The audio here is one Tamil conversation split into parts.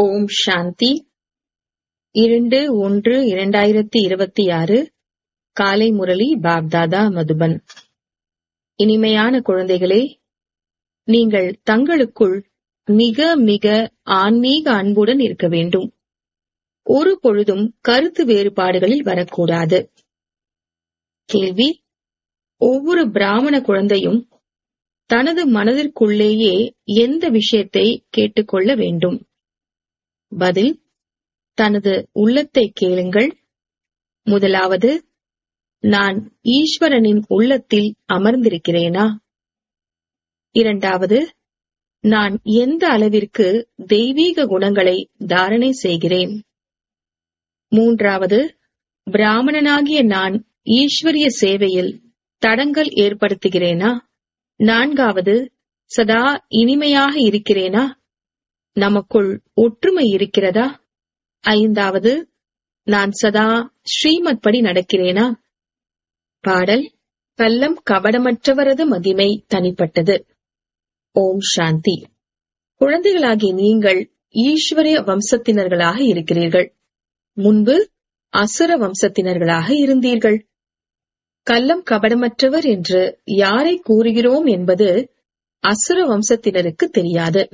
ஓம் சாந்தி இரண்டு ஒன்று இரண்டாயிரத்தி இருபத்தி ஆறு காலை முரளி பாப்தாதா மதுபன் இனிமையான குழந்தைகளே நீங்கள் தங்களுக்குள் மிக மிக ஆன்மீக அன்புடன் இருக்க வேண்டும் ஒரு பொழுதும் கருத்து வேறுபாடுகளில் வரக்கூடாது கேள்வி ஒவ்வொரு பிராமண குழந்தையும் தனது மனதிற்குள்ளேயே எந்த விஷயத்தை கேட்டுக்கொள்ள வேண்டும் பதில் தனது உள்ளத்தை கேளுங்கள் முதலாவது நான் ஈஸ்வரனின் உள்ளத்தில் அமர்ந்திருக்கிறேனா இரண்டாவது நான் எந்த அளவிற்கு தெய்வீக குணங்களை தாரணை செய்கிறேன் மூன்றாவது பிராமணனாகிய நான் ஈஸ்வரிய சேவையில் தடங்கல் ஏற்படுத்துகிறேனா நான்காவது சதா இனிமையாக இருக்கிறேனா நமக்குள் ஒற்றுமை இருக்கிறதா ஐந்தாவது நான் சதா ஸ்ரீமத் படி நடக்கிறேனா பாடல் கள்ளம் கபடமற்றவரது மகிமை தனிப்பட்டது ஓம் சாந்தி குழந்தைகளாகிய நீங்கள் ஈஸ்வரிய வம்சத்தினர்களாக இருக்கிறீர்கள் முன்பு அசுர வம்சத்தினர்களாக இருந்தீர்கள் கள்ளம் கபடமற்றவர் என்று யாரை கூறுகிறோம் என்பது அசுர வம்சத்தினருக்கு தெரியாது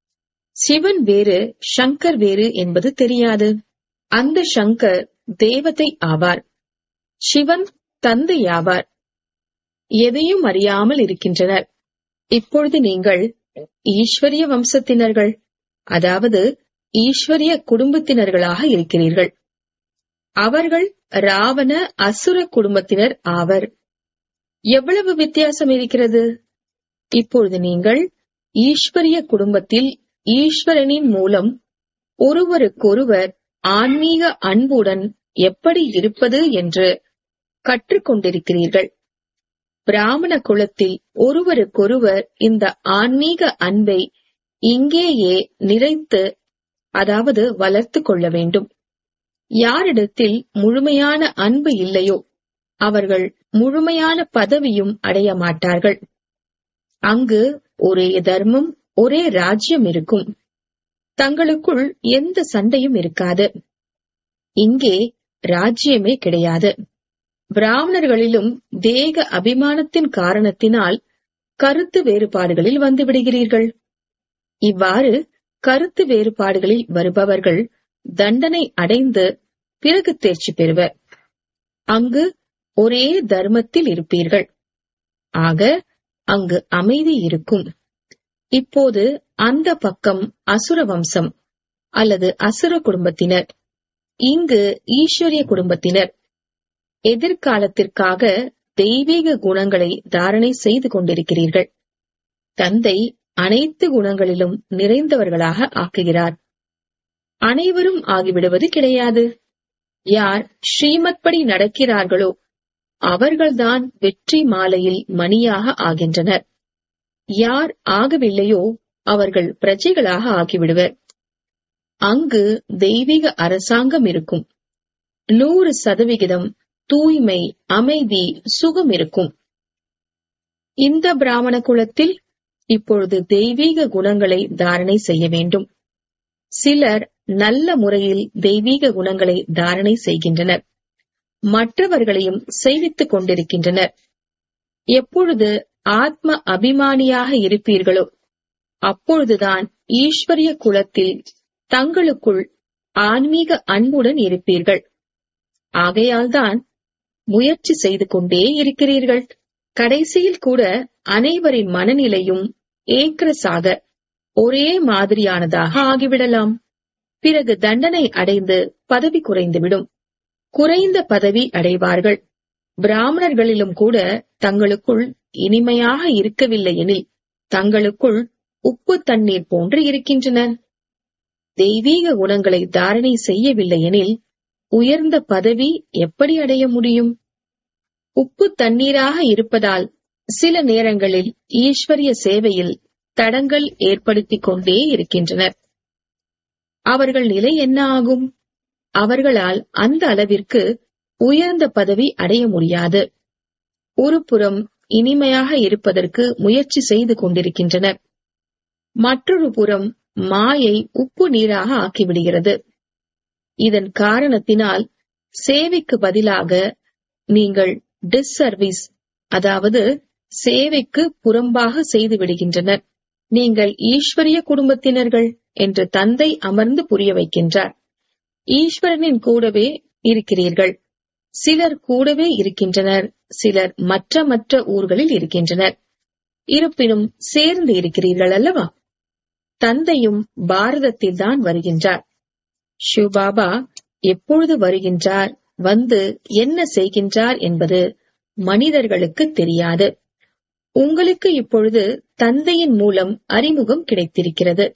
சிவன் வேறு சங்கர் வேறு என்பது தெரியாது அந்த சங்கர் தேவதை ஆவார் சிவன் தந்தை ஆவார் எதையும் அறியாமல் இருக்கின்றனர் இப்பொழுது நீங்கள் ஈஸ்வரிய வம்சத்தினர்கள் அதாவது ஈஸ்வரிய குடும்பத்தினர்களாக இருக்கிறீர்கள் அவர்கள் ராவண அசுர குடும்பத்தினர் ஆவர் எவ்வளவு வித்தியாசம் இருக்கிறது இப்பொழுது நீங்கள் ஈஸ்வரிய குடும்பத்தில் ஈஸ்வரனின் மூலம் ஒருவருக்கொருவர் ஆன்மீக அன்புடன் எப்படி இருப்பது என்று கற்றுக்கொண்டிருக்கிறீர்கள் பிராமண குலத்தில் ஒருவருக்கொருவர் இந்த ஆன்மீக அன்பை இங்கேயே நிறைத்து அதாவது வளர்த்து கொள்ள வேண்டும் யாரிடத்தில் முழுமையான அன்பு இல்லையோ அவர்கள் முழுமையான பதவியும் அடைய மாட்டார்கள் அங்கு ஒரே தர்மம் ஒரே ராஜ்யம் இருக்கும் தங்களுக்குள் எந்த சண்டையும் இருக்காது இங்கே ராஜ்யமே கிடையாது பிராமணர்களிலும் தேக அபிமானத்தின் காரணத்தினால் கருத்து வேறுபாடுகளில் வந்துவிடுகிறீர்கள் இவ்வாறு கருத்து வேறுபாடுகளில் வருபவர்கள் தண்டனை அடைந்து பிறகு தேர்ச்சி பெறுவர் அங்கு ஒரே தர்மத்தில் இருப்பீர்கள் ஆக அங்கு அமைதி இருக்கும் இப்போது அந்த பக்கம் அசுர வம்சம் அல்லது அசுர குடும்பத்தினர் இங்கு ஈஸ்வரிய குடும்பத்தினர் எதிர்காலத்திற்காக தெய்வீக குணங்களை தாரணை செய்து கொண்டிருக்கிறீர்கள் தந்தை அனைத்து குணங்களிலும் நிறைந்தவர்களாக ஆக்குகிறார் அனைவரும் ஆகிவிடுவது கிடையாது யார் ஸ்ரீமத் படி நடக்கிறார்களோ அவர்கள்தான் வெற்றி மாலையில் மணியாக ஆகின்றனர் யார் ஆகவில்லையோ அவர்கள் பிரஜைகளாக ஆகிவிடுவர் அங்கு தெய்வீக அரசாங்கம் இருக்கும் நூறு சதவிகிதம் தூய்மை அமைதி சுகம் இருக்கும் இந்த பிராமண குலத்தில் இப்பொழுது தெய்வீக குணங்களை தாரணை செய்ய வேண்டும் சிலர் நல்ல முறையில் தெய்வீக குணங்களை தாரணை செய்கின்றனர் மற்றவர்களையும் செய்வித்துக் கொண்டிருக்கின்றனர் எப்பொழுது ஆத்ம அபிமானியாக இருப்பீர்களோ அப்பொழுதுதான் ஈஸ்வரிய குலத்தில் தங்களுக்குள் ஆன்மீக அன்புடன் இருப்பீர்கள் ஆகையால்தான் முயற்சி செய்து கொண்டே இருக்கிறீர்கள் கடைசியில் கூட அனைவரின் மனநிலையும் ஏக்ரஸாக ஒரே மாதிரியானதாக ஆகிவிடலாம் பிறகு தண்டனை அடைந்து பதவி குறைந்துவிடும் குறைந்த பதவி அடைவார்கள் பிராமணர்களிலும் கூட தங்களுக்குள் இனிமையாக இருக்கவில்லை எனில் தங்களுக்குள் உப்பு தண்ணீர் போன்று இருக்கின்றனர் தெய்வீக குணங்களை தாரணை செய்யவில்லை எனில் உயர்ந்த பதவி எப்படி அடைய முடியும் உப்பு தண்ணீராக இருப்பதால் சில நேரங்களில் ஈஸ்வரிய சேவையில் தடங்கள் ஏற்படுத்திக் கொண்டே இருக்கின்றனர் அவர்கள் நிலை என்ன ஆகும் அவர்களால் அந்த அளவிற்கு உயர்ந்த பதவி அடைய முடியாது ஒரு புறம் இனிமையாக இருப்பதற்கு முயற்சி செய்து கொண்டிருக்கின்றனர் மற்றொரு புறம் மாயை உப்பு நீராக ஆக்கிவிடுகிறது இதன் காரணத்தினால் சேவைக்கு பதிலாக நீங்கள் டிஸ்சர்வீஸ் அதாவது சேவைக்கு புறம்பாக செய்து விடுகின்றனர் நீங்கள் ஈஸ்வரிய குடும்பத்தினர்கள் என்று தந்தை அமர்ந்து புரிய வைக்கின்றார் ஈஸ்வரனின் கூடவே இருக்கிறீர்கள் சிலர் கூடவே இருக்கின்றனர் சிலர் மற்ற மற்ற ஊர்களில் இருக்கின்றனர் இருப்பினும் சேர்ந்து இருக்கிறீர்கள் அல்லவா தந்தையும் பாரதத்தில் தான் வருகின்றார் சிவபாபா எப்பொழுது வருகின்றார் வந்து என்ன செய்கின்றார் என்பது மனிதர்களுக்கு தெரியாது உங்களுக்கு இப்பொழுது தந்தையின் மூலம் அறிமுகம் கிடைத்திருக்கிறது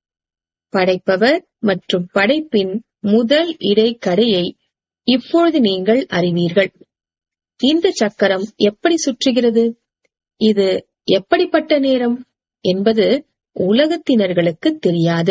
படைப்பவர் மற்றும் படைப்பின் முதல் இடைக்கடையை இப்பொழுது நீங்கள் அறிவீர்கள் இந்த சக்கரம் எப்படி சுற்றுகிறது இது எப்படிப்பட்ட நேரம் என்பது உலகத்தினர்களுக்கு தெரியாது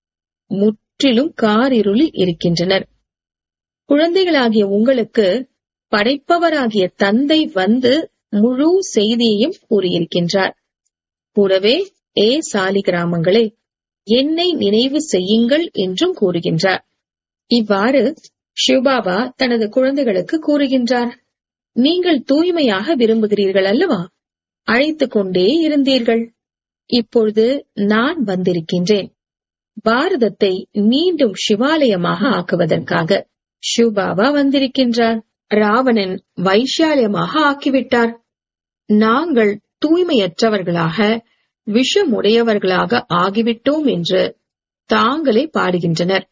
முற்றிலும் காரிருளில் இருக்கின்றனர் குழந்தைகளாகிய உங்களுக்கு படைப்பவராகிய தந்தை வந்து முழு செய்தியையும் கூறியிருக்கின்றார் கூடவே ஏ சாலி கிராமங்களே என்னை நினைவு செய்யுங்கள் என்றும் கூறுகின்றார் இவ்வாறு சிவபாபா தனது குழந்தைகளுக்கு கூறுகின்றார் நீங்கள் தூய்மையாக விரும்புகிறீர்கள் அல்லவா அழைத்துக் கொண்டே இருந்தீர்கள் இப்பொழுது நான் வந்திருக்கின்றேன் பாரதத்தை மீண்டும் சிவாலயமாக ஆக்குவதற்காக சிவபாபா வந்திருக்கின்றார் ராவணன் வைஷாலியமாக ஆக்கிவிட்டார் நாங்கள் தூய்மையற்றவர்களாக விஷமுடையவர்களாக ஆகிவிட்டோம் என்று தாங்களே பாடுகின்றனர்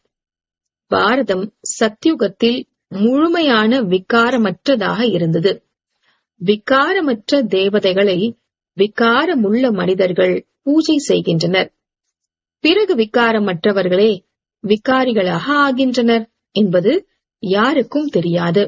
பாரதம் சத்யுகத்தில் முழுமையான விகாரமற்றதாக இருந்தது விகாரமற்ற தேவதைகளை விகாரமுள்ள மனிதர்கள் பூஜை செய்கின்றனர் பிறகு விகாரமற்றவர்களே விகாரிகளாக ஆகின்றனர் என்பது யாருக்கும் தெரியாது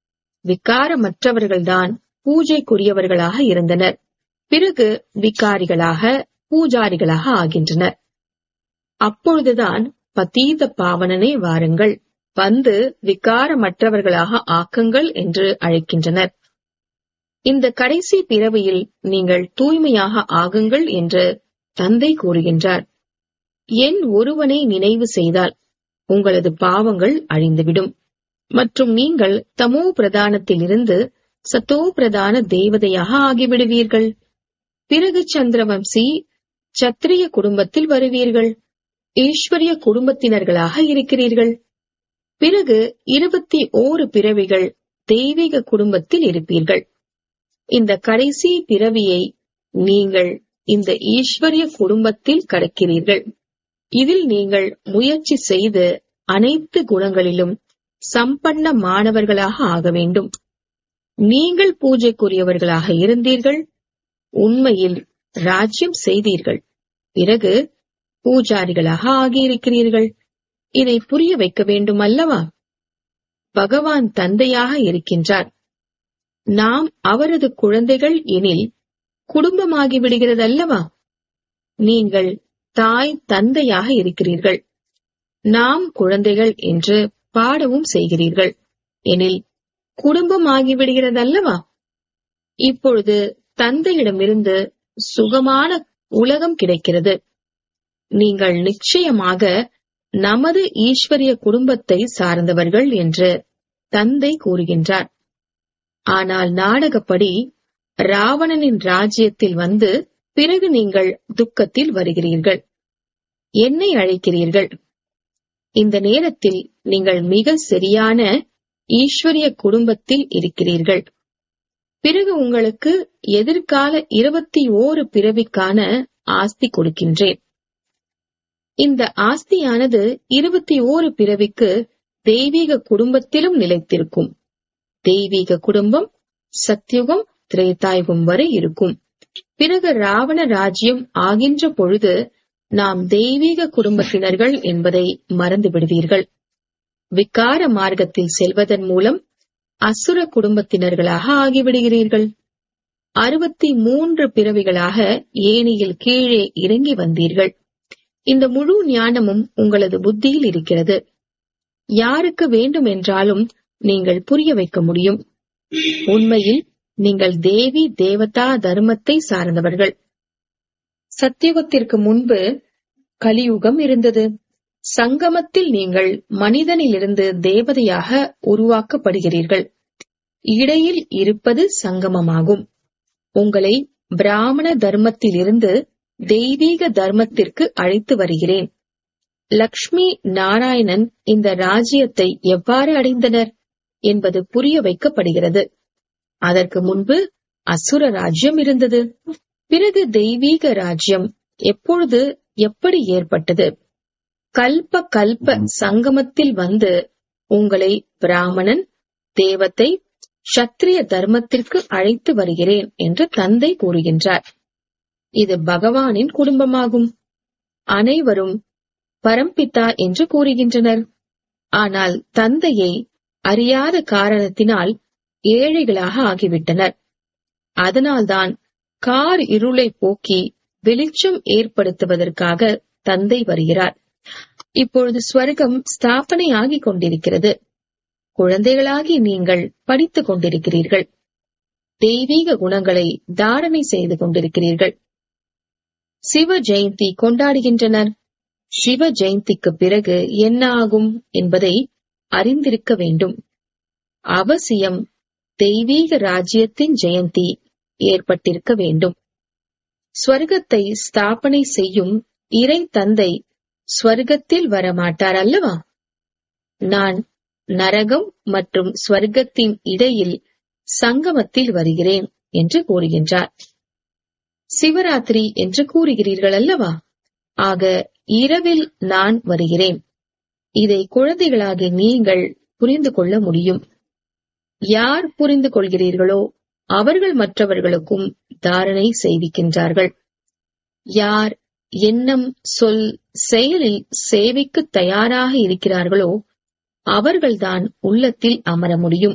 விகாரமற்றவர்கள்தான் பூஜைக்குரியவர்களாக இருந்தனர் பிறகு விகாரிகளாக பூஜாரிகளாக ஆகின்றனர் அப்பொழுதுதான் பதீத பாவனனே வாருங்கள் வந்து விகாரமற்றவர்களாக ஆக்குங்கள் என்று அழைக்கின்றனர் இந்த கடைசி பிறவியில் நீங்கள் தூய்மையாக ஆகுங்கள் என்று தந்தை கூறுகின்றார் என் ஒருவனை நினைவு செய்தால் உங்களது பாவங்கள் அழிந்துவிடும் மற்றும் நீங்கள் தமோ பிரதானத்திலிருந்து சத்தோ பிரதான தேவதையாக ஆகிவிடுவீர்கள் பிறகு சந்திரவம்சி சத்திரிய குடும்பத்தில் வருவீர்கள் ஈஸ்வரிய குடும்பத்தினர்களாக இருக்கிறீர்கள் பிறகு இருபத்தி ஓரு பிறவிகள் தெய்வீக குடும்பத்தில் இருப்பீர்கள் இந்த கடைசி பிறவியை நீங்கள் இந்த ஈஸ்வரிய குடும்பத்தில் கடக்கிறீர்கள் இதில் நீங்கள் முயற்சி செய்து அனைத்து குணங்களிலும் சம்பன்ன மாணவர்களாக ஆக வேண்டும் நீங்கள் பூஜைக்குரியவர்களாக இருந்தீர்கள் உண்மையில் ராஜ்யம் செய்தீர்கள் பிறகு பூஜாரிகளாக ஆகியிருக்கிறீர்கள் இதை புரிய வைக்க வேண்டும் அல்லவா பகவான் தந்தையாக இருக்கின்றார் நாம் அவரது குழந்தைகள் எனில் குடும்பமாகி விடுகிறது அல்லவா நீங்கள் தாய் தந்தையாக இருக்கிறீர்கள் நாம் குழந்தைகள் என்று பாடவும் செய்கிறீர்கள் எனில் குடும்பம் ஆகிவிடுகிறது அல்லவா இப்பொழுது தந்தையிடமிருந்து சுகமான உலகம் கிடைக்கிறது நீங்கள் நிச்சயமாக நமது ஈஸ்வரிய குடும்பத்தை சார்ந்தவர்கள் என்று தந்தை கூறுகின்றார் ஆனால் நாடகப்படி ராவணனின் ராஜ்யத்தில் வந்து பிறகு நீங்கள் துக்கத்தில் வருகிறீர்கள் என்னை அழைக்கிறீர்கள் இந்த நேரத்தில் நீங்கள் மிக சரியான ஈஸ்வரிய குடும்பத்தில் இருக்கிறீர்கள் பிறகு உங்களுக்கு எதிர்கால இருபத்தி ஓரு பிறவிக்கான ஆஸ்தி கொடுக்கின்றேன் இந்த ஆஸ்தியானது இருபத்தி ஓரு பிறவிக்கு தெய்வீக குடும்பத்திலும் நிலைத்திருக்கும் தெய்வீக குடும்பம் சத்யுகம் திரேதாயுகம் வரை இருக்கும் பிறகு ராவண ராஜ்யம் ஆகின்ற பொழுது நாம் தெய்வீக குடும்பத்தினர்கள் என்பதை மறந்து விடுவீர்கள் விகார மார்க்கத்தில் செல்வதன் மூலம் அசுர குடும்பத்தினர்களாக ஆகிவிடுகிறீர்கள் அறுபத்தி மூன்று பிறவிகளாக ஏனியில் கீழே இறங்கி வந்தீர்கள் இந்த முழு ஞானமும் உங்களது புத்தியில் இருக்கிறது யாருக்கு வேண்டும் என்றாலும் நீங்கள் புரிய வைக்க முடியும் உண்மையில் நீங்கள் தேவி தேவதா தர்மத்தை சார்ந்தவர்கள் சத்தியுகத்திற்கு முன்பு கலியுகம் இருந்தது சங்கமத்தில் நீங்கள் மனிதனிலிருந்து தேவதையாக உருவாக்கப்படுகிறீர்கள் இடையில் இருப்பது சங்கமமாகும் உங்களை பிராமண தர்மத்திலிருந்து தெய்வீக தர்மத்திற்கு அழைத்து வருகிறேன் லக்ஷ்மி நாராயணன் இந்த ராஜ்யத்தை எவ்வாறு அடைந்தனர் என்பது புரிய வைக்கப்படுகிறது அதற்கு முன்பு அசுர ராஜ்யம் இருந்தது பிறகு தெய்வீக ராஜ்யம் எப்பொழுது எப்படி ஏற்பட்டது கல்ப கல்ப சங்கமத்தில் வந்து உங்களை பிராமணன் தேவத்தை சத்திரிய தர்மத்திற்கு அழைத்து வருகிறேன் என்று தந்தை கூறுகின்றார் இது பகவானின் குடும்பமாகும் அனைவரும் பரம்பிதா என்று கூறுகின்றனர் ஆனால் தந்தையை அறியாத காரணத்தினால் ஏழைகளாக ஆகிவிட்டனர் அதனால்தான் கார் இருளை போக்கி வெளிச்சம் ஏற்படுத்துவதற்காக தந்தை வருகிறார் இப்பொழுது ஸ்வர்க்கம் ஸ்தாபனை ஆகிக் கொண்டிருக்கிறது குழந்தைகளாகி நீங்கள் படித்துக் கொண்டிருக்கிறீர்கள் தெய்வீக குணங்களை தாரணை செய்து கொண்டிருக்கிறீர்கள் சிவ ஜெயந்தி கொண்டாடுகின்றனர் சிவ ஜெயந்திக்கு பிறகு என்ன ஆகும் என்பதை அறிந்திருக்க வேண்டும் அவசியம் தெய்வீக ராஜ்யத்தின் ஜெயந்தி ஏற்பட்டிருக்க வேண்டும் ஸ்வர்க்கத்தை ஸ்தாபனை செய்யும் இறை தந்தை ஸ்வர்க்கத்தில் வரமாட்டார் அல்லவா நான் நரகம் மற்றும் ஸ்வர்க்கத்தின் இடையில் சங்கமத்தில் வருகிறேன் என்று கூறுகின்றார் சிவராத்திரி என்று கூறுகிறீர்கள் அல்லவா ஆக இரவில் நான் வருகிறேன் இதை குழந்தைகளாக நீங்கள் புரிந்து கொள்ள முடியும் யார் புரிந்து கொள்கிறீர்களோ அவர்கள் மற்றவர்களுக்கும் தாரணை செய்விக்கின்றார்கள் யார் எண்ணம் சொல் செயலில் சேவைக்கு தயாராக இருக்கிறார்களோ அவர்கள்தான் உள்ளத்தில் அமர முடியும்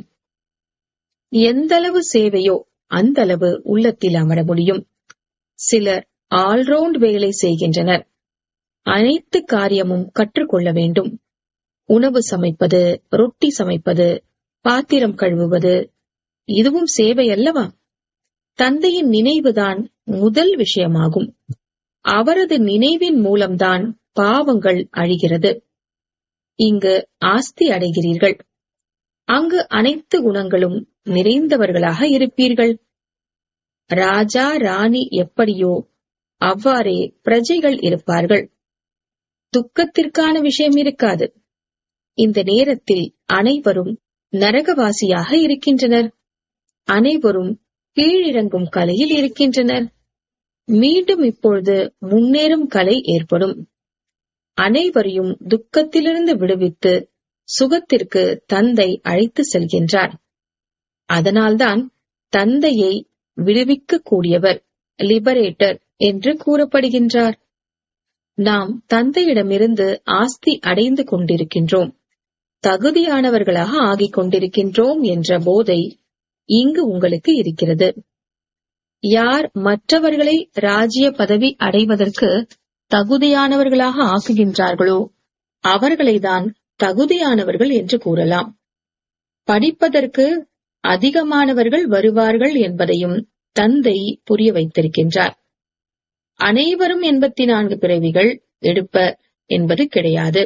எந்தளவு சேவையோ அந்தளவு உள்ளத்தில் அமர முடியும் சிலர் ஆல்ரவுண்ட் வேலை செய்கின்றனர் அனைத்து காரியமும் கற்றுக்கொள்ள வேண்டும் உணவு சமைப்பது ரொட்டி சமைப்பது பாத்திரம் கழுவுவது இதுவும் சேவை அல்லவா தந்தையின் நினைவுதான் முதல் விஷயமாகும் அவரது நினைவின் மூலம்தான் பாவங்கள் அழிகிறது இங்கு ஆஸ்தி அடைகிறீர்கள் அங்கு அனைத்து குணங்களும் நிறைந்தவர்களாக இருப்பீர்கள் ராஜா ராணி எப்படியோ அவ்வாறே பிரஜைகள் இருப்பார்கள் துக்கத்திற்கான விஷயம் இருக்காது இந்த நேரத்தில் அனைவரும் நரகவாசியாக இருக்கின்றனர் அனைவரும் கீழிறங்கும் கலையில் இருக்கின்றனர் மீண்டும் இப்பொழுது முன்னேறும் கலை ஏற்படும் அனைவரையும் துக்கத்திலிருந்து விடுவித்து சுகத்திற்கு தந்தை அழைத்து செல்கின்றார் அதனால்தான் தந்தையை விடுவிக்க கூடியவர் லிபரேட்டர் என்று கூறப்படுகின்றார் நாம் தந்தையிடமிருந்து ஆஸ்தி அடைந்து கொண்டிருக்கின்றோம் தகுதியானவர்களாக ஆகிக் கொண்டிருக்கின்றோம் என்ற போதை இங்கு உங்களுக்கு இருக்கிறது யார் மற்றவர்களை ராஜ்ய பதவி அடைவதற்கு தகுதியானவர்களாக ஆக்குகின்றார்களோ அவர்களைதான் தகுதியானவர்கள் என்று கூறலாம் படிப்பதற்கு அதிகமானவர்கள் வருவார்கள் என்பதையும் தந்தை புரிய வைத்திருக்கின்றார் அனைவரும் எண்பத்தி நான்கு பிறவிகள் எடுப்ப என்பது கிடையாது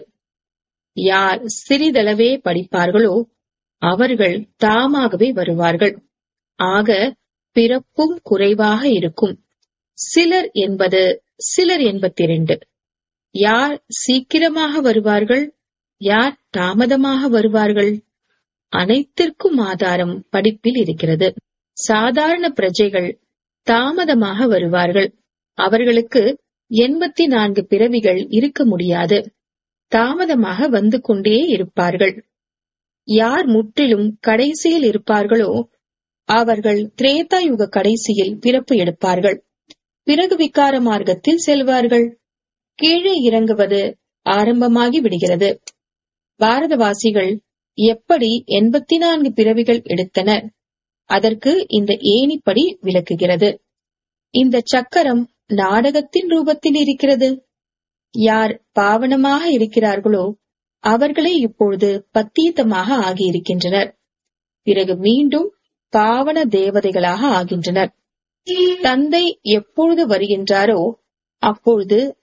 யார் சிறிதளவே படிப்பார்களோ அவர்கள் தாமாகவே வருவார்கள் ஆக பிறப்பும் குறைவாக இருக்கும் சிலர் என்பது சிலர் எண்பத்தி இரண்டு யார் சீக்கிரமாக வருவார்கள் யார் தாமதமாக வருவார்கள் அனைத்திற்கும் ஆதாரம் படிப்பில் இருக்கிறது சாதாரண பிரஜைகள் தாமதமாக வருவார்கள் அவர்களுக்கு எண்பத்தி நான்கு பிறவிகள் இருக்க முடியாது தாமதமாக வந்து கொண்டே இருப்பார்கள் யார் முற்றிலும் கடைசியில் இருப்பார்களோ அவர்கள் திரேதா யுக கடைசியில் பிறப்பு எடுப்பார்கள் பிறகு விகார மார்க்கத்தில் செல்வார்கள் கீழே இறங்குவது ஆரம்பமாகி விடுகிறது பாரதவாசிகள் எப்படி எண்பத்தி நான்கு பிறவிகள் எடுத்தனர் அதற்கு இந்த ஏணிப்படி விளக்குகிறது இந்த சக்கரம் நாடகத்தின் ரூபத்தில் இருக்கிறது யார் பாவனமாக இருக்கிறார்களோ அவர்களே இப்பொழுது பத்தீத்தமாக ஆகியிருக்கின்றனர் பிறகு மீண்டும் பாவன தேவதைகளாக ஆகின்றனர் தந்தை எப்பொழுது வருகின்றாரோ அப்பொழுது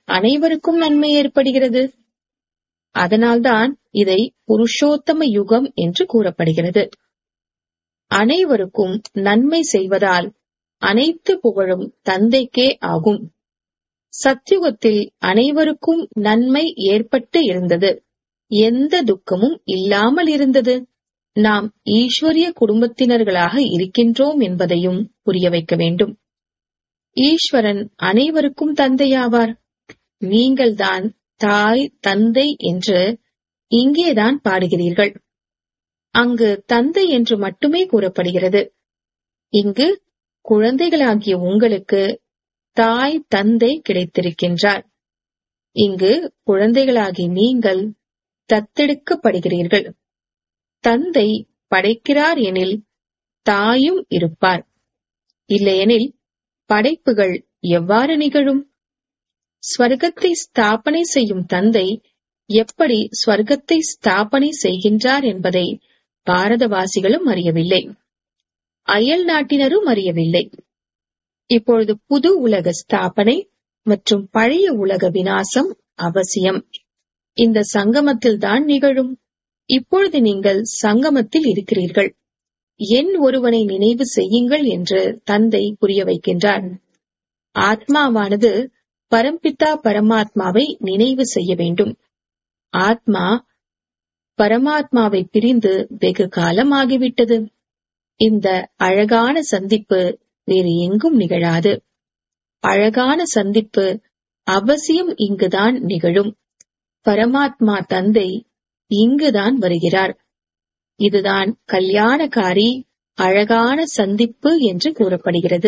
அனைவருக்கும் நன்மை ஏற்படுகிறது அதனால்தான் இதை புருஷோத்தம யுகம் என்று கூறப்படுகிறது அனைவருக்கும் நன்மை செய்வதால் அனைத்து புகழும் தந்தைக்கே ஆகும் சத்யுகத்தில் அனைவருக்கும் நன்மை ஏற்பட்டு இருந்தது எந்த துக்கமும் இல்லாமல் இருந்தது நாம் ஈஸ்வரிய குடும்பத்தினர்களாக இருக்கின்றோம் என்பதையும் புரிய வைக்க வேண்டும் ஈஸ்வரன் அனைவருக்கும் தந்தையாவார் நீங்கள்தான் தாய் தந்தை என்று இங்கேதான் பாடுகிறீர்கள் அங்கு தந்தை என்று மட்டுமே கூறப்படுகிறது இங்கு குழந்தைகளாகிய உங்களுக்கு தாய் தந்தை கிடைத்திருக்கின்றார் இங்கு குழந்தைகளாகி நீங்கள் தத்தெடுக்கப்படுகிறீர்கள் தந்தை படைக்கிறார் எனில் தாயும் இருப்பார் இல்லையெனில் படைப்புகள் எவ்வாறு நிகழும் ஸ்வர்க்கத்தை ஸ்தாபனை செய்யும் தந்தை எப்படி ஸ்வர்க்கத்தை ஸ்தாபனை செய்கின்றார் என்பதை பாரதவாசிகளும் அறியவில்லை அயல் நாட்டினரும் அறியவில்லை இப்பொழுது புது உலக ஸ்தாபனை மற்றும் பழைய உலக வினாசம் அவசியம் இந்த சங்கமத்தில் தான் நிகழும் இப்பொழுது நீங்கள் சங்கமத்தில் இருக்கிறீர்கள் என் ஒருவனை நினைவு செய்யுங்கள் என்று தந்தை புரிய வைக்கின்றார் ஆத்மாவானது பரம்பிதா பரமாத்மாவை நினைவு செய்ய வேண்டும் ஆத்மா பரமாத்மாவை பிரிந்து வெகு காலம் ஆகிவிட்டது இந்த அழகான சந்திப்பு வேறு எங்கும் நிகழாது அழகான சந்திப்பு அவசியம் இங்குதான் நிகழும் பரமாத்மா தந்தை இங்குதான் வருகிறார் இதுதான் கல்யாணகாரி அழகான சந்திப்பு என்று கூறப்படுகிறது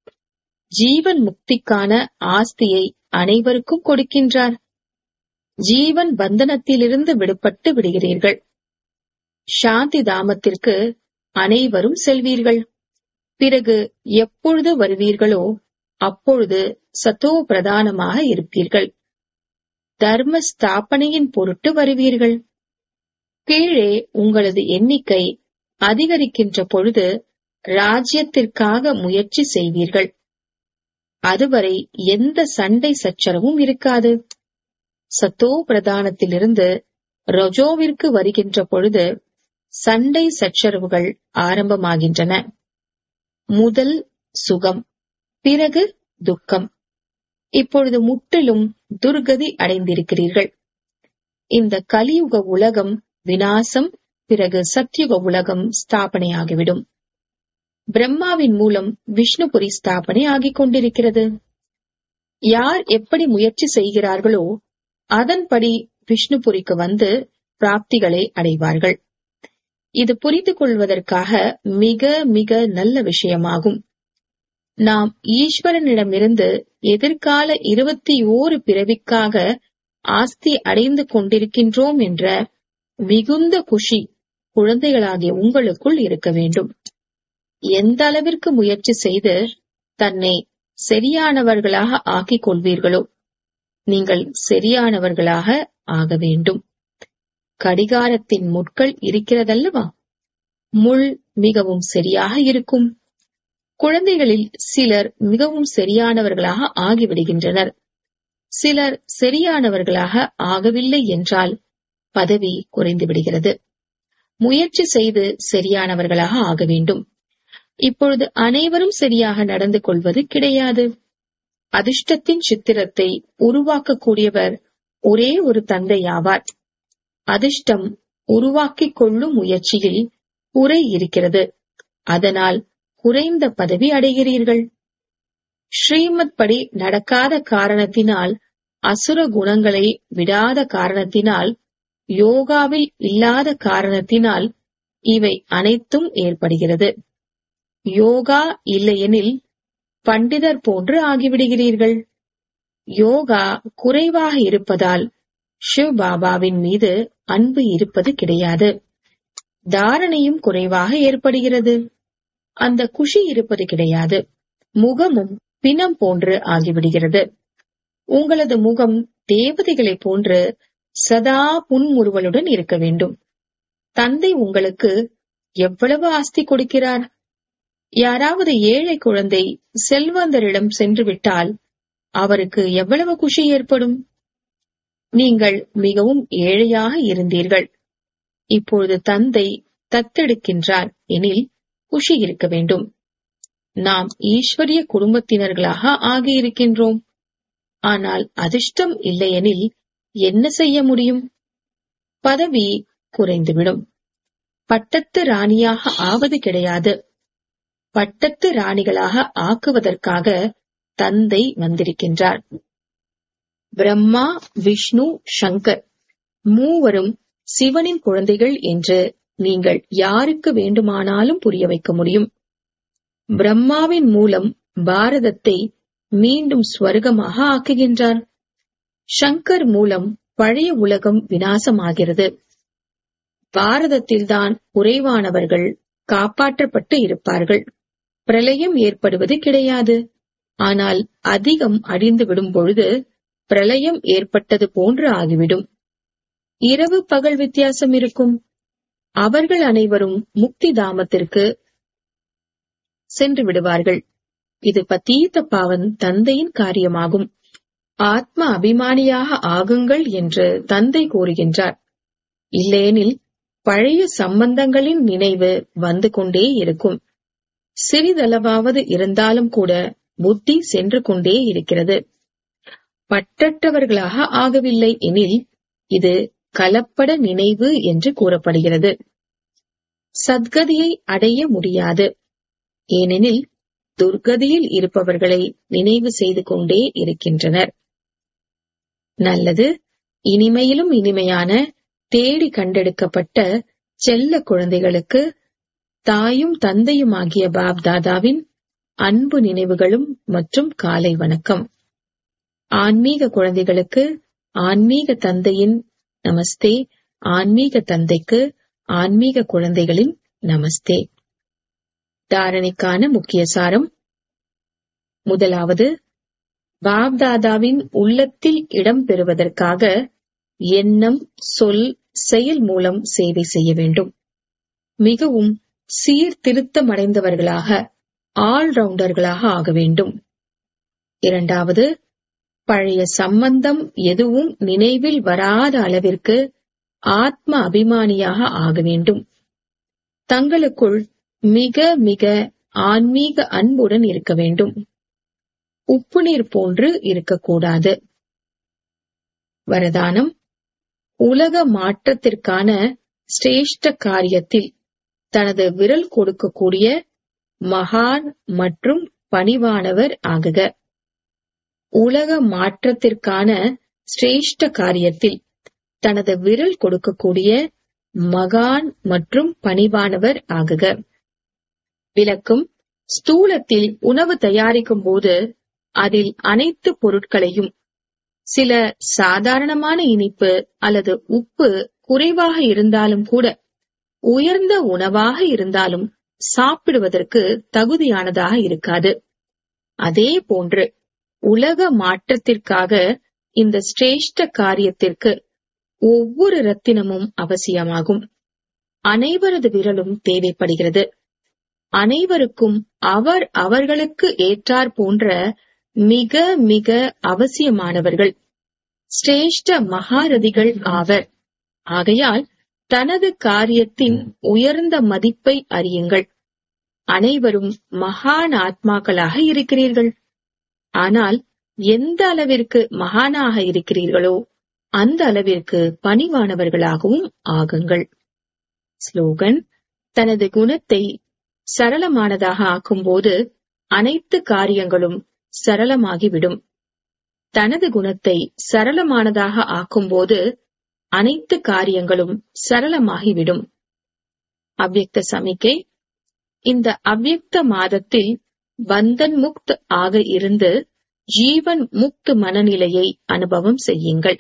ஜீவன் முக்திக்கான ஆஸ்தியை அனைவருக்கும் கொடுக்கின்றார் ஜீவன் பந்தனத்திலிருந்து விடுபட்டு விடுகிறீர்கள் சாந்தி தாமத்திற்கு அனைவரும் செல்வீர்கள் பிறகு எப்பொழுது வருவீர்களோ அப்பொழுது சத்தோ பிரதானமாக இருப்பீர்கள் தர்ம ஸ்தாபனையின் பொருட்டு வருவீர்கள் கீழே உங்களது எண்ணிக்கை அதிகரிக்கின்ற பொழுது ராஜ்யத்திற்காக முயற்சி செய்வீர்கள் அதுவரை எந்த சண்டை சச்சரவும் இருக்காது சத்தோ பிரதானத்திலிருந்து ரொஜோவிற்கு வருகின்ற பொழுது சண்டை சச்சரவுகள் ஆரம்பமாகின்றன முதல் சுகம் பிறகு துக்கம் இப்பொழுது முற்றிலும் துர்கதி அடைந்திருக்கிறீர்கள் இந்த கலியுக உலகம் வினாசம் பிறகு சத்யுக உலகம் ஸ்தாபனையாகிவிடும் பிரம்மாவின் மூலம் விஷ்ணுபுரி ஸ்தாபனை ஆகிக் கொண்டிருக்கிறது யார் எப்படி முயற்சி செய்கிறார்களோ அதன்படி விஷ்ணுபுரிக்கு வந்து பிராப்திகளை அடைவார்கள் இது புரிந்து கொள்வதற்காக மிக மிக நல்ல விஷயமாகும் நாம் ஈஸ்வரனிடமிருந்து எதிர்கால இருபத்தி ஓரு பிறவிக்காக ஆஸ்தி அடைந்து கொண்டிருக்கின்றோம் என்ற மிகுந்த குஷி குழந்தைகளாகிய உங்களுக்குள் இருக்க வேண்டும் எந்த அளவிற்கு முயற்சி செய்து தன்னை சரியானவர்களாக ஆக்கிக் கொள்வீர்களோ நீங்கள் சரியானவர்களாக ஆக வேண்டும் கடிகாரத்தின் முட்கள் இருக்கிறதல்லவா முள் மிகவும் சரியாக இருக்கும் குழந்தைகளில் சிலர் மிகவும் சரியானவர்களாக ஆகிவிடுகின்றனர் சிலர் சரியானவர்களாக ஆகவில்லை என்றால் பதவி குறைந்து விடுகிறது முயற்சி செய்து சரியானவர்களாக ஆக வேண்டும் இப்பொழுது அனைவரும் சரியாக நடந்து கொள்வது கிடையாது அதிர்ஷ்டத்தின் சித்திரத்தை உருவாக்கக்கூடியவர் ஒரே ஒரு தந்தையாவார் அதிர்ஷ்டம் உருவாக்கிக் கொள்ளும் முயற்சியில் குறை இருக்கிறது அதனால் குறைந்த பதவி அடைகிறீர்கள் ஸ்ரீமத் படி நடக்காத காரணத்தினால் அசுர குணங்களை விடாத காரணத்தினால் யோகாவில் இல்லாத காரணத்தினால் இவை அனைத்தும் ஏற்படுகிறது யோகா இல்லையெனில் பண்டிதர் போன்று ஆகிவிடுகிறீர்கள் யோகா குறைவாக இருப்பதால் சிவ் பாபாவின் மீது அன்பு இருப்பது கிடையாது தாரணையும் குறைவாக ஏற்படுகிறது அந்த குஷி இருப்பது கிடையாது முகமும் பிணம் போன்று ஆகிவிடுகிறது உங்களது முகம் தேவதைகளைப் போன்று சதா புன்முறுவலுடன் இருக்க வேண்டும் தந்தை உங்களுக்கு எவ்வளவு ஆஸ்தி கொடுக்கிறார் யாராவது ஏழை குழந்தை செல்வந்தரிடம் சென்று விட்டால் அவருக்கு எவ்வளவு குஷி ஏற்படும் நீங்கள் மிகவும் ஏழையாக இருந்தீர்கள் இப்பொழுது தந்தை தத்தெடுக்கின்றார் எனில் குஷி இருக்க வேண்டும் நாம் ஈஸ்வரிய குடும்பத்தினர்களாக ஆகியிருக்கின்றோம் ஆனால் அதிர்ஷ்டம் இல்லையெனில் என்ன செய்ய முடியும் பதவி குறைந்துவிடும் பட்டத்து ராணியாக ஆவது கிடையாது பட்டத்து ராணிகளாக ஆக்குவதற்காக தந்தை வந்திருக்கின்றார் பிரம்மா விஷ்ணு சங்கர் மூவரும் சிவனின் குழந்தைகள் என்று நீங்கள் யாருக்கு வேண்டுமானாலும் புரிய வைக்க முடியும் பிரம்மாவின் மூலம் பாரதத்தை மீண்டும் ஸ்வர்க்கமாக ஆக்குகின்றார் சங்கர் மூலம் பழைய உலகம் வினாசமாகிறது பாரதத்தில்தான் குறைவானவர்கள் காப்பாற்றப்பட்டு இருப்பார்கள் பிரளயம் ஏற்படுவது கிடையாது ஆனால் அதிகம் அழிந்து விடும் பொழுது பிரளயம் ஏற்பட்டது போன்று ஆகிவிடும் இரவு பகல் வித்தியாசம் இருக்கும் அவர்கள் அனைவரும் முக்தி தாமத்திற்கு சென்று விடுவார்கள் இது பத்தீத்த பாவன் தந்தையின் காரியமாகும் ஆத்ம அபிமானியாக ஆகுங்கள் என்று தந்தை கூறுகின்றார் இல்லேனில் பழைய சம்பந்தங்களின் நினைவு வந்து கொண்டே இருக்கும் சிறிதளவாவது இருந்தாலும் கூட புத்தி சென்று கொண்டே இருக்கிறது பற்றற்றவர்களாக ஆகவில்லை எனில் இது கலப்பட நினைவு என்று கூறப்படுகிறது சத்கதியை அடைய முடியாது ஏனெனில் துர்கதியில் இருப்பவர்களை நினைவு செய்து கொண்டே இருக்கின்றனர் நல்லது இனிமையிலும் இனிமையான தேடி கண்டெடுக்கப்பட்ட செல்ல குழந்தைகளுக்கு தாயும் தந்தையுமாகிய பாப் தாதாவின் அன்பு நினைவுகளும் மற்றும் காலை வணக்கம் ஆன்மீக குழந்தைகளுக்கு ஆன்மீக தந்தையின் நமஸ்தே ஆன்மீக தந்தைக்கு ஆன்மீக குழந்தைகளின் நமஸ்தே தாரணைக்கான முக்கிய சாரம் முதலாவது பாப்தாதாவின் உள்ளத்தில் இடம் பெறுவதற்காக எண்ணம் சொல் செயல் மூலம் சேவை செய்ய வேண்டும் மிகவும் சீர்திருத்தமடைந்தவர்களாக ஆல்ரவுண்டர்களாக ஆக வேண்டும் இரண்டாவது பழைய சம்பந்தம் எதுவும் நினைவில் வராத அளவிற்கு ஆத்ம அபிமானியாக ஆக வேண்டும் தங்களுக்குள் மிக மிக ஆன்மீக அன்புடன் இருக்க வேண்டும் உப்பு நீர் போன்று இருக்கக்கூடாது வரதானம் உலக மாற்றத்திற்கான சிரேஷ்ட காரியத்தில் தனது விரல் கொடுக்கக்கூடிய மகான் மற்றும் பணிவானவர் ஆகுக உலக மாற்றத்திற்கான சிரேஷ்ட காரியத்தில் தனது விரல் கொடுக்கக்கூடிய மகான் மற்றும் பணிவானவர் ஆகுக விளக்கும் ஸ்தூலத்தில் உணவு தயாரிக்கும் போது அதில் அனைத்து பொருட்களையும் சில சாதாரணமான இனிப்பு அல்லது உப்பு குறைவாக இருந்தாலும் கூட உயர்ந்த உணவாக இருந்தாலும் சாப்பிடுவதற்கு தகுதியானதாக இருக்காது அதே போன்று உலக மாற்றத்திற்காக இந்த சிரேஷ்ட காரியத்திற்கு ஒவ்வொரு ரத்தினமும் அவசியமாகும் அனைவரது விரலும் தேவைப்படுகிறது அனைவருக்கும் அவர் அவர்களுக்கு ஏற்றார் போன்ற மிக மிக அவசியமானவர்கள் சிரேஷ்ட மகாரதிகள் ஆவர் ஆகையால் தனது காரியத்தின் உயர்ந்த மதிப்பை அறியுங்கள் அனைவரும் மகான் ஆத்மாக்களாக இருக்கிறீர்கள் ஆனால் எந்த அளவிற்கு மகானாக இருக்கிறீர்களோ அந்த அளவிற்கு பணிவானவர்களாகவும் ஆகுங்கள் ஸ்லோகன் தனது குணத்தை சரளமானதாக ஆக்கும்போது அனைத்து காரியங்களும் சரளமாகிவிடும் தனது குணத்தை சரளமானதாக ஆக்கும்போது அனைத்து காரியங்களும் சரளமாகிவிடும் அவ்யக்த சமிக்கை இந்த அவ்யக்த மாதத்தில் பந்தன் முக்த் ஆக இருந்து ஜீவன் முக்து மனநிலையை அனுபவம் செய்யுங்கள்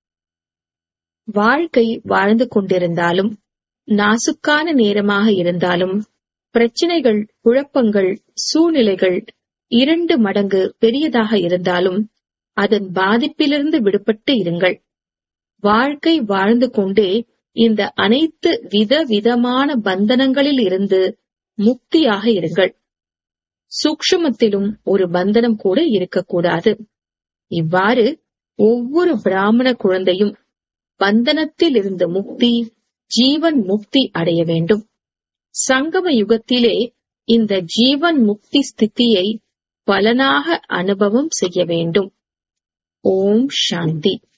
வாழ்க்கை வாழ்ந்து கொண்டிருந்தாலும் நாசுக்கான நேரமாக இருந்தாலும் பிரச்சனைகள் குழப்பங்கள் சூழ்நிலைகள் இரண்டு மடங்கு பெரியதாக இருந்தாலும் அதன் பாதிப்பிலிருந்து விடுபட்டு இருங்கள் வாழ்க்கை வாழ்ந்து கொண்டே இந்த அனைத்து வித விதமான பந்தனங்களில் இருந்து முக்தியாக இருங்கள் சூக்ஷமத்திலும் ஒரு பந்தனம் கூட இருக்கக்கூடாது இவ்வாறு ஒவ்வொரு பிராமண குழந்தையும் பந்தனத்தில் இருந்து முக்தி ஜீவன் முக்தி அடைய வேண்டும் சங்கம யுகத்திலே இந்த ஜீவன் முக்தி ஸ்திதியை பலனாக அனுபவம் செய்ய வேண்டும் ஓம் சாந்தி